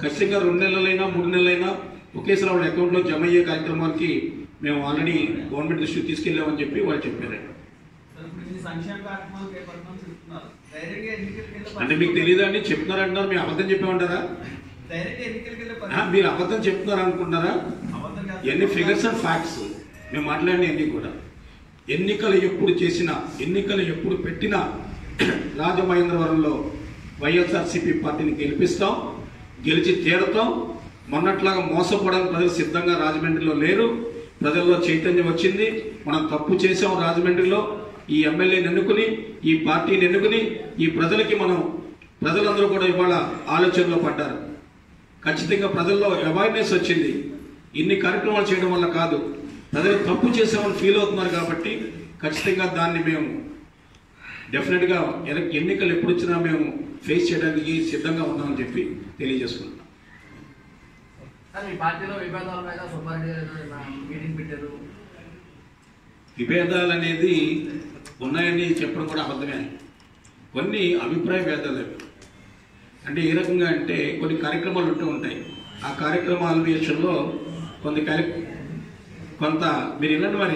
ఖచ్చితంగా రెండు నెలలైనా మూడు నెలలైనా ఒకేసారి వాళ్ళ అకౌంట్లో జమ అయ్యే కార్యక్రమానికి మేము ఆల్రెడీ గవర్నమెంట్ దృష్టికి తీసుకెళ్ళామని చెప్పి వాళ్ళు చెప్పారు సార్, ఇప్పుడు ఇన్ని సంక్షేమ కార్యక్రమాలు చేపడుతున్నాం చెప్తున్నారు డైరెక్ట్ గా ఎన్నికలకి వెళ్ళే అంటే మీకు తెలియదా అండి చెప్తున్నారంటున్నారు మీరు అబద్ధం చెప్పామంటారా డైరెక్ట్ ఎన్నికలకి వెళ్ళే ఆ, పరిస్థితి మీరు అబద్ధం చెప్తున్నారు అనుకుంటున్నారా అబద్ధం కాదు. ఎన్ని ఫిగర్స్ అండ్ ఫ్యాక్ట్స్ మేము మాట్లాడిన ఎన్ని కూడా ఎన్నికలు ఎప్పుడు చేసినా ఎన్నికలు ఎప్పుడు పెట్టినా రాజమహేంద్రవరంలో వైఎస్ఆర్సీపీ పార్టీని గెలిపిస్తాం గెలిచి తీరుతాం మొన్నట్లాగా మోసపోవడానికి ప్రజలు సిద్ధంగా రాజమండ్రిలో లేరు ప్రజల్లో చైతన్యం వచ్చింది మనం తప్పు చేసాం రాజమండ్రిలో ఈ ఎమ్మెల్యేని ఎన్నుకుని ఈ పార్టీని ఎన్నుకుని ఈ ప్రజలకి మనం ప్రజలందరూ కూడా ఇవాళ ఆలోచనలో పడ్డారు ఖచ్చితంగా ప్రజల్లో అవేర్నెస్ వచ్చింది ఇన్ని కార్యక్రమాలు చేయడం వల్ల కాదు ప్రజలు తప్పు చేసామని ఫీల్ అవుతున్నారు కాబట్టి ఖచ్చితంగా దాన్ని మేము డెఫినెట్గా ఎల- ఎన్నికలు ఎప్పుడు వచ్చినా మేము ఫేస్ చేయడానికి సిద్ధంగా ఉన్నామని చెప్పి తెలియజేసుకుంటున్నాం సార్ మీ పార్టీలో విభేదాల మీద సుబ్బారెడ్డి గారు ఏదో ఇలా మీటింగ్ పెట్టారు విభేదాలు అనేది ఉన్నాయని చెప్పడం కూడా అబద్ధమే కొన్ని అభిప్రాయ భేదాలు అవి. అంటే ఏ రకంగా అంటే కొన్ని కార్యక్రమాలు ఉంటూ ఉంటాయి ఆ కార్యక్రమాల విషయంలో కొంత కార్య కొంత మీరు వెళ్ళండి మరి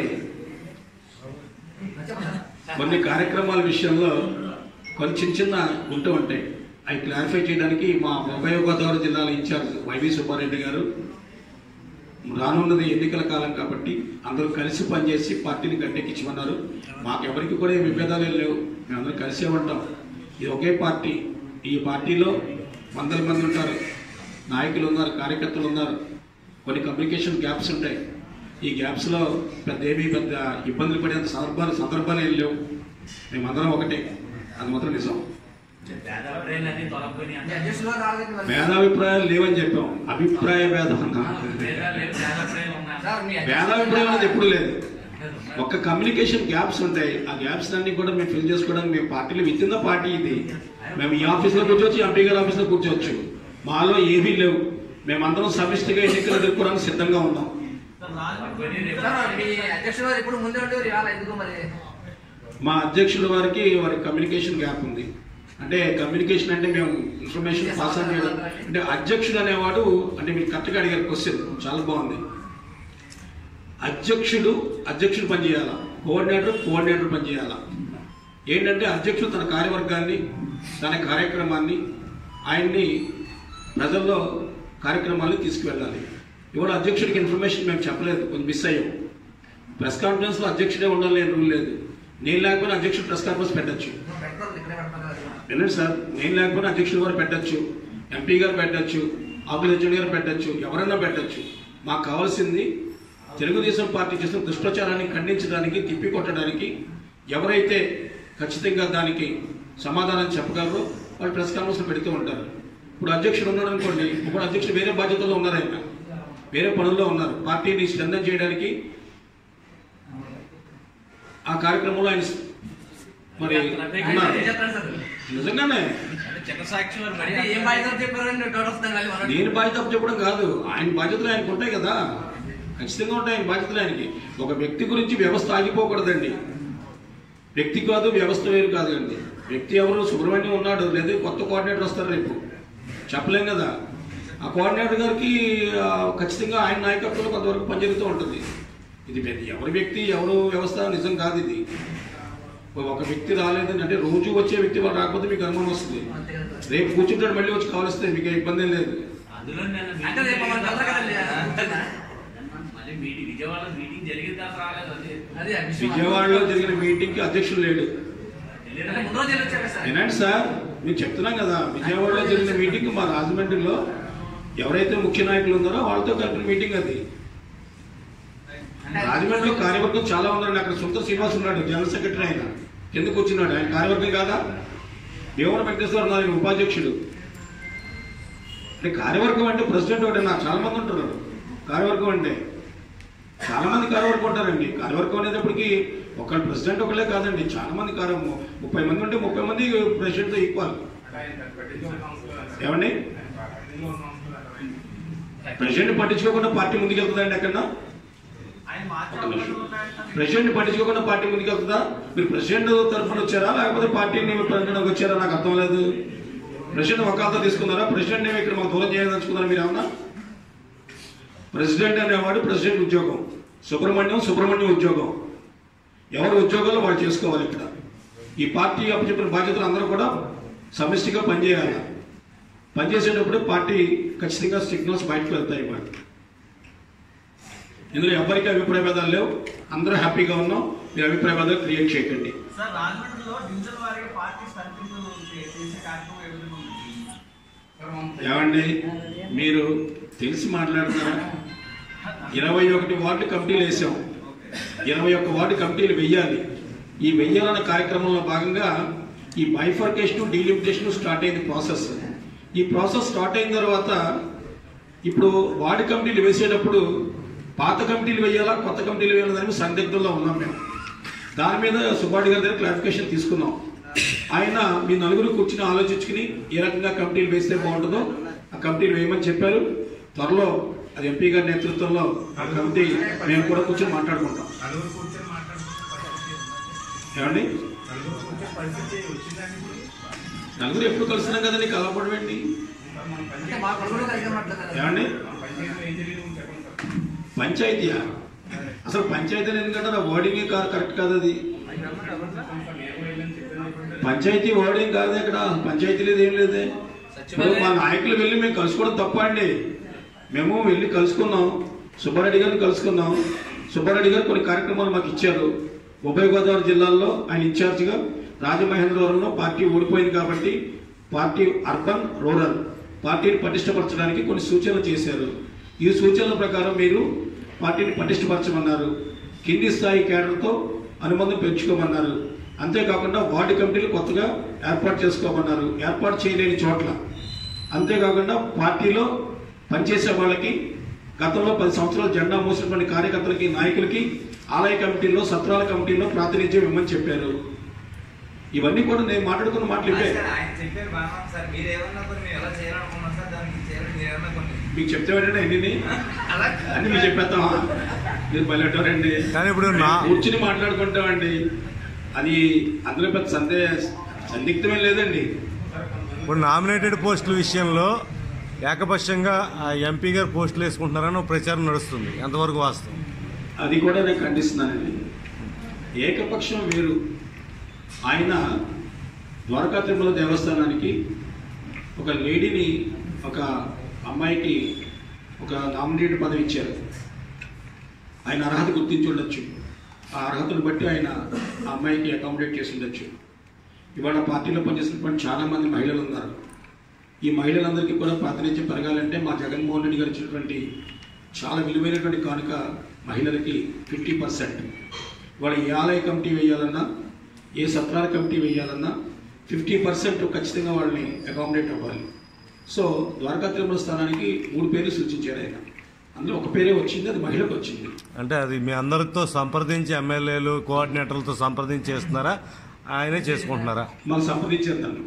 కొన్ని కార్యక్రమాల విషయంలో కొన్ని చిన్న చిన్న ఉంటూ ఉంటాయి అవి క్లారిఫై చేయడానికి మా ఉభయ గోదావరి జిల్లాల ఇన్ఛార్జ్ వైవి సుబ్బారెడ్డి గారు రానున్నది ఎన్నికల కాలం కాబట్టి అందరూ కలిసి పనిచేసి పార్టీని గట్టెక్కించమన్నారు మాకెవరికి కూడా ఏ విభేదాలు ఏం లేవు మేమందరం కలిసే ఉంటాం ఇది ఒకే పార్టీ ఈ పార్టీలో వందల మంది ఉంటారు నాయకులు ఉన్నారు కార్యకర్తలు ఉన్నారు కొన్ని కమ్యూనికేషన్ గ్యాప్స్ ఉంటాయి ఈ గ్యాప్స్లో పెద్ద ఏమీ పెద్ద ఇబ్బందులు పడేంత సందర్భాలు సందర్భాలు ఏం లేవు మేమందరం ఒకటే అది మాత్రం నిజం భేదాభిప్రాయాలన్నీ తొలగిపోయినాయి అంటే అంటే అధ్యక్షులు గారు రాలేదు మరి. భేదాభిప్రాయాలు లేవని చెప్పాం అభిప్రాయ భేదం అన్నాం భేదాలు లేవు, భేదాభిప్రాయాలు ఉన్నాయి. సార్ మీ భేదాభిప్రాయం అనేది ఎప్పుడు లేదు ఒక్క కమ్యూనికేషన్ గ్యాప్స్ ఉంటాయి ఆ గ్యాప్స్ అన్ని కూడా మేము ఫిల్ చేసుకోవడానికి మేము పార్టీలో విత్ ఇన్ ద పార్టీ ఇది మేము ఈ ఆఫీస్లో కూర్చోవచ్చు ఎంపీ గారి ఆఫీస్లో కూర్చోవచ్చు మాలో ఏమీ లేవు మేమందరం సమిష్టిగా ఎన్నికలు ఎదుర్కోవడానికి సిద్ధంగా ఉన్నాం సార్, రాజమండ్రి కొన్ని రేపు- సార్ మీ అధ్యక్షులు గారు ఇప్పుడు ముందే ఉండేవారు ఇవాళ ఎందుకు మరి మా అధ్యక్షుల వారికి వారి కమ్యూనికేషన్ గ్యాప్ ఉంది అంటే కమ్యూనికేషన్ అంటే మేము ఇన్ఫర్మేషన్ పాస్ ఆన్ చేయడం అంటే అధ్యక్షుడు అనేవాడు అంటే మీరు కరెక్ట్గా అడిగారు క్వశ్చన్ చాలా బాగుంది అధ్యక్షుడు అధ్యక్షుడు పనిచేయాలా కోఆర్డినేటర్ కోఆర్డినేటర్ పనిచేయాలా ఏంటంటే అధ్యక్షుడు తన కార్యవర్గాన్ని తన కార్యక్రమాన్ని ఆయన్ని ప్రజల్లో కార్యక్రమాన్ని తీసుకువెళ్ళాలి ఇవాళ అధ్యక్షుడికి ఇన్ఫర్మేషన్ మేము చెప్పలేదు కొంచెం మిస్ అయ్యాం ప్రెస్ కాన్ఫరెన్స్లో అధ్యక్షుడే ఉండాలని రూల్ లేదు నేను లేకపోయినా అధ్యక్షుడు ప్రెస్ కాన్ఫరెన్స్ పెట్టచ్చు పెట్టరు ఇక్కడే పెడతారు కదా. వినండి సార్ నేను లేకపోయినా అధ్యక్షుడు గారు పెట్టచ్చు ఎంపీ గారు పెట్టచ్చు ఆఫీస్ హెచ్ఓడి గారు పెట్టచ్చు ఎవరైనా పెట్టచ్చు మాకు కావాల్సింది తెలుగుదేశం పార్టీ చేసిన దుష్ప్రచారాన్ని ఖండించడానికి తిప్పికొట్టడానికి ఎవరైతే ఖచ్చితంగా దానికి సమాధానం చెప్పగలరో వాళ్ళు ప్రెస్ కాన్ఫరెన్స్ పెడుతూ ఉంటారు ఇప్పుడు అధ్యక్షుడు ఉన్నాడు అనుకోండి ఇప్పుడు అధ్యక్షుడు వేరే బాధ్యతల్లో ఉన్నారు ఆయన వేరే పనుల్లో ఉన్నారు పార్టీని స్ట్రెంథన్ చేయడానికి ఆ కార్యక్రమంలో ఆయన మరి ఉన్నారు ఏం చెప్తారు సార్ నిజంగానే అంటే చిన్న సాక్షి వారు మరి అంటే ఏం బాధ్యత చెప్పారని డౌట్ వస్తుంది మళ్ళీ మనం. నేను బాధ్యత చెప్పడం కాదు ఆయన బాధ్యతలు ఆయనకు ఉంటాయి కదా ఖచ్చితంగా ఉంటాయి ఆయన బాధ్యతలు ఆయనకి ఒక వ్యక్తి గురించి వ్యవస్థ ఆగిపోకూడదండి వ్యక్తి కాదు వ్యవస్థ వేరు కాదండి వ్యక్తి ఎవరు సుబ్రహ్మణ్యం ఉన్నాడు లేదా కొత్త కోఆర్డినేటర్ వస్తారు రేపు చెప్పలేం కదా ఆ కోఆర్డినేటర్ గారికి ఆ, ఖచ్చితంగా ఆయన నాయకత్వంలో కొంతవరకు పనిజరుగుతూ ఉంటుంది ఇది పెద్ద ఎవరి వ్యక్తి ఎవరు వ్యవస్థ నిజం కాదు ఇది ఒక వ్యక్తి రాలేదని అంటే రోజు వచ్చే వ్యక్తి వాళ్ళు రాకపోతే మీకు అనుమానం వస్తుంది అంతే కదా సార్. రేపు కూర్చుంటాడు మళ్ళీ వచ్చి కావలిస్తే మీకు ఇబ్బంది ఏం లేదు అందులో నేను అంటే రేపు మనం కలరా కదండి కూర్చున్నా? మళ్ళీ మీటింగ్ విజయవాడ మీటింగ్ జరిగిన తర్వాత రాలేదు అది అది ఆ విషయం. విజయవాడలో జరిగిన మీటింగ్ కి అధ్యక్షుడు లేడు అంటే ముందు రోజు వెళ్ళొచ్చారు కదా సార్ వినండి సార్ మేము చెప్తున్నాం కదా విజయవాడలో జరిగిన మీటింగ్ మా రాజమండ్రిలో ఎవరైతే ముఖ్య నాయకులు ఉన్నారో వాళ్ళతో కలిపిన మీటింగ్ అది రాజమండ్రిలో కార్యవర్గం చాలా ఉన్నారండి అక్కడ సొంత శ్రీనివాస్ ఉన్నాడు జనరల్ సెక్రటరీ ఆయన కింద కూర్చున్నాడు ఆయన కార్యవర్గం కాదా భీమవరం వెంకటేశ్వర ఉన్నారు ఆయన ఉపాధ్యక్షుడు అంటే కార్యవర్గం అంటే ప్రెసిడెంట్ ఒకటే నాకు చాలా మంది ఉంటున్నారు కార్యవర్గం అంటే చాలా మంది కార్యవర్గం ఉంటారండి కార్యవర్గం అనేటప్పటికి ఒకళ్ళు ప్రెసిడెంట్ ఒకళ్ళే కాదండి చాలా మంది కార్య ముప్పై మంది ఉంటే ముప్పై మంది ప్రెసిడెంట్తో ఈక్వల్ ఏమండి ప్రెసిడెంట్ పట్టించుకోకుండా పార్టీ ముందుకెళ్తుందండి ఎక్కడన్నా ఆయన ఒక్క నిమిషం. మార్చాలి ప్రెసిడెంట్ పట్టించుకోకుండా పార్టీ ముందుకెళ్తుందా మీరు ప్రెసిడెంట్ తరఫున వచ్చారా లేకపోతే పార్టీని ప్రకటనకు వచ్చారా నాకు అర్థం లేదు ప్రెసిడెంట్ వకాలతో తీసుకున్నారా ప్రెసిడెంట్ ఏమి ఇక్కడ మాకు దూరం చేయదలుచుకున్నారా మీరు ఏమన్నా ప్రెసిడెంట్ అనేవాడు ప్రెసిడెంట్ ఉద్యోగం సుబ్రహ్మణ్యం సుబ్రహ్మణ్యం ఉద్యోగం ఎవరి ఉద్యోగాలు వాళ్ళు చేసుకోవాలి ఇక్కడ ఈ పార్టీ అప్పచెప్పిన బాధ్యతలు అందరూ కూడా సమిష్టిగా పనిచేయాలి పనిచేసేటప్పుడు పార్టీ ఖచ్చితంగా సిగ్నల్స్ బయటకు వెళ్తాయి వాటి ఇందులో ఎవరికి అభిప్రాయ భేదాలు లేవు అందరూ హ్యాపీగా ఉన్నాం మీరు అభిప్రాయ భేదాలు క్రియేట్ చేయకండి సార్ రాజమండ్రిలో డివిజన్ వారీగా పార్టీ స్థాపించడం చేసే కార్యక్రమం ఏ విధంగా ఉంది ఏమండి మీరు తెలిసి మాట్లాడుతున్నారా ఇరవై ఒకటి వార్డు కమిటీలు వేసాం ఇరవై ఒక్క వార్డు కమిటీలు వెయ్యాలి ఈ వెయ్యాలన్న కార్యక్రమంలో భాగంగా ఈ బైఫర్కేషన్ డీలిమిటేషన్ స్టార్ట్ అయింది ప్రాసెస్ ఈ ప్రాసెస్ స్టార్ట్ అయిన తర్వాత ఇప్పుడు వార్డు కమిటీలు వేసేటప్పుడు పాత కమిటీలు వేయాలా కొత్త కమిటీలు వేయాలని సందిగ్ధంలో ఉన్నాం మేము దాని మీద సుబ్బాడి గారి దగ్గర క్లారిఫికేషన్ తీసుకున్నాం ఆయన మీ నలుగురు కూర్చుని ఆలోచించుకుని ఏ రకంగా కమిటీలు వేస్తే బాగుంటుందో ఆ కమిటీలు వేయమని చెప్పారు త్వరలో అది ఎంపీ గారి నేతృత్వంలో ఆ కమిటీ మేము కూడా కూర్చొని మాట్లాడుకుంటాం నలుగురు కూర్చొని మాట్లాడుకుంటే ఏమండి నలుగురు కూర్చొని పరిస్థితి వచ్చిందని నలుగురు ఎప్పుడు కలుస్తున్నాం కదండి కలవడం ఏంటి మన అంటే మా కొడుకులు కలిగినట్టు కదా ఏమండి పంచాయతీలో ఏం జరిగింది చెప్పండి సార్ పంచాయతీయా అసలు పంచాయతీ ఎందుకంటే నా వర్డింగే కా- కరెక్ట్ కాదు అది నేను వెళ్ళని చెప్పింది పంచాయతీ వర్డింగ్ కాదు ఇక్కడ పంచాయతీ లేదు ఏం లేదే ఇప్పుడు మా నాయకులు వెళ్ళి మేము కలుసుకోవడం తప్ప అండి మేము వెళ్ళి కలుసుకున్నాం సుబ్బారెడ్డి గారిని కలుసుకున్నాం సుబ్బారెడ్డి గారు కొన్ని కార్యక్రమాలు మాకు ఇచ్చారు ఉభయ గోదావరి జిల్లాల్లో ఆయన ఇన్ఛార్జిగా రాజమహేంద్రవరంలో పార్టీ ఓడిపోయింది కాబట్టి పార్టీ అర్బన్ రూరల్ పార్టీని పటిష్టపరచడానికి కొన్ని సూచనలు చేశారు ఈ సూచనల ప్రకారం మీరు పార్టీని పటిష్టపరచమన్నారు కింది స్థాయి కేడర్తో అనుబంధం పెంచుకోమన్నారు అంతేకాకుండా వార్డు కమిటీలు కొత్తగా ఏర్పాటు చేసుకోమన్నారు ఏర్పాటు చేయలేని చోట్ల అంతేకాకుండా పార్టీలో పనిచేసే వాళ్ళకి గతంలో పది సంవత్సరాలు జెండా మోసినటువంటి కార్యకర్తలకి నాయకులకి ఆలయ కమిటీల్లో సత్రాల కమిటీల్లో ప్రాతినిధ్యం ఇవ్వమని చెప్పారు ఇవన్నీ కూడా నేను మాట్లాడుకున్న మాటలు ఇవే సార్, ఆయన చెప్పారు బాగా సార్ మీరు ఏమన్నా కొన్ని మేము ఎలా చేయాలనుకున్నాం సార్ దానికి చేయాలి మీరు ఏమన్నా కొన్ని మీకు చెప్తే ఏంటంటే ఎన్ని అలా అన్ని మీకు చెప్పేస్తామా మీరు బయటండి కానీ ఇప్పుడు నా- కూర్చుని మాట్లాడుకుంటామండి అది అందులో పెద్ద సందే సందిగ్ధమే లేదండి ఇప్పుడు నామినేటెడ్ పోస్టుల విషయంలో ఏకపక్షంగా ఆ ఎంపీ గారు పోస్టులు వేసుకుంటున్నారని ఒక ప్రచారం నడుస్తుంది ఎంతవరకు వాస్తవం అది కూడా నేను ఖండిస్తున్నానండి ఏకపక్షం వేరు ఆయన ద్వారకా తిరుమల దేవస్థానానికి ఒక లేడీని ఒక అమ్మాయికి ఒక నామినేటెడ్ పదవి ఇచ్చారు ఆయన అర్హత గుర్తించి ఉండొచ్చు ఆ అర్హతను బట్టి ఆయన ఆ అమ్మాయికి అకామిడేట్ చేసి ఉండొచ్చు ఇవాళ పార్టీలో పనిచేసినటువంటి చాలా మంది మహిళలు ఉన్నారు ఈ మహిళలందరికీ కూడా ప్రాతినిధ్యం పెరగాలంటే మా జగన్మోహన్ రెడ్డి గారు ఇచ్చినటువంటి చాలా విలువైనటువంటి కానుక మహిళలకి ఫిఫ్టీ పర్సెంట్ ఇవాళ ఏ ఆలయ కమిటీ వేయాలన్నా ఏ సత్రాల కమిటీ వేయాలన్నా ఫిఫ్టీ పర్సెంట్ ఖచ్చితంగా వాళ్ళని అకామిడేట్ అవ్వాలి సో ద్వారకా తిరుమల స్థానానికి మూడు పేర్లు సూచించారు ఆయన అందులో ఒక పేరే వచ్చింది అది మహిళకు వచ్చింది అంటే అది మీ అందరితో సంప్రదించి ఎమ్మెల్యేలు కోఆర్డినేటర్లతో సంప్రదించి చేస్తున్నారా ఆయనే చేసుకుంటున్నారా మాకు సంప్రదించారు నన్ను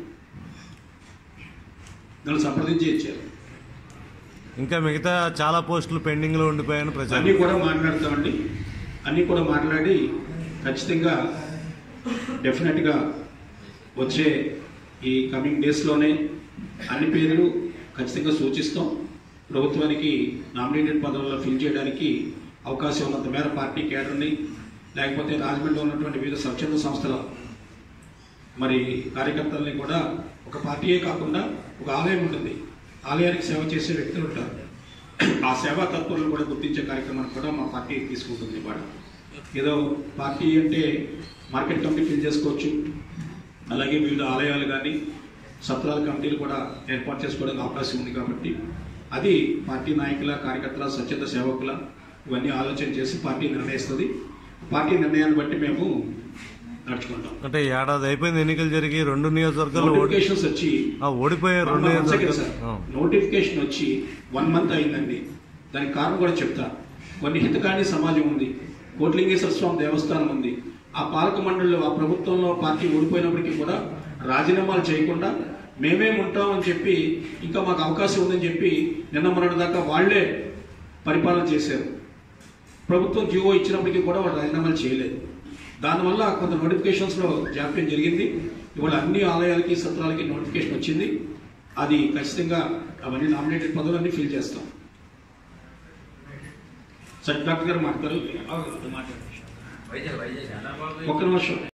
నన్ను సంప్రదించి ఇచ్చారు ఇంకా మిగతా చాలా పోస్టులు పెండింగ్లో ఉండిపోయాయని అన్నీ ప్రచారం కూడా మాట్లాడతామండి అన్నీ కూడా మాట్లాడి ఖచ్చితంగా డెఫినెట్గా వచ్చే ఈ కమింగ్ డేస్లోనే అన్ని పేర్లు ఖచ్చితంగా సూచిస్తాం ప్రభుత్వానికి నామినేటెడ్ పదవుల్లో ఫిల్ చేయడానికి అవకాశం ఉన్నంత మేర పార్టీ కేడర్ని లేకపోతే రాజమండ్రిలో ఉన్నటువంటి వివిధ స్వచ్ఛంద సంస్థల మరి కార్యకర్తల్ని కూడా ఒక పార్టీయే కాకుండా ఒక ఆలయం ఉంటుంది ఆలయానికి సేవ చేసే వ్యక్తులు ఉంటారు ఆ సేవా తత్పరులను కూడా గుర్తించే కార్యక్రమాన్ని కూడా మా పార్టీ తీసుకుంటుంది ఇవాళ ఏదో పార్టీ అంటే మార్కెట్ కమిటీ ఫిల్ చేసుకోవచ్చు అలాగే వివిధ ఆలయాలు కానీ సత్రాల కమిటీలు కూడా ఏర్పాటు చేసుకోవడానికి అవకాశం ఉంది కాబట్టి అది పార్టీ నాయకుల కార్యకర్తల స్వచ్ఛంద సేవకుల ఇవన్నీ ఆలోచన చేసి పార్టీ నిర్ణయిస్తుంది పార్టీ నిర్ణయాన్ని బట్టి మేము నడుచుకుంటాం అంటే ఏడాది అయిపోయింది ఎన్నికలు జరిగి రెండు నియోజకవర్గాలు ఓడి నోటిఫికేషన్స్ వచ్చి ఆ, ఓడిపోయాయి రెండు వన్ మంత్ సెకండ్ సార్. నియోజకవర్గాలు ఆ. నోటిఫికేషన్ వచ్చి వన్ మంత్ అయిందండి దానికి కారణం కూడా చెప్తా కొన్ని హితకాని సమాజం ఉంది కోట్లింగేశ్వర స్వామి దేవస్థానం ఉంది ఆ పాలక మండలిలో ఆ ప్రభుత్వంలో పార్టీ ఓడిపోయినప్పటికీ కూడా రాజీనామాలు చేయకుండా మేమేం ఉంటామని చెప్పి ఇంకా మాకు అవకాశం ఉందని చెప్పి నిన్న మొన్నటి దాకా వాళ్లే పరిపాలన చేశారు ప్రభుత్వం జీవో ఇచ్చినప్పటికీ కూడా వాళ్ళు రాజీనామాలు చేయలేదు దానివల్ల కొంత నోటిఫికేషన్స్లో జాప్యం జరిగింది ఇవాళ అన్ని ఆలయాలకి సత్రాలకి నోటిఫికేషన్ వచ్చింది అది ఖచ్చితంగా అవన్నీ నామినేటెడ్ పదవులన్నీ ఫిల్ చేస్తాం సరే డాక్టర్ గారు మాట్లాడతారు వైజాగ్ వైజాగ్ ఒక్క నిమిషం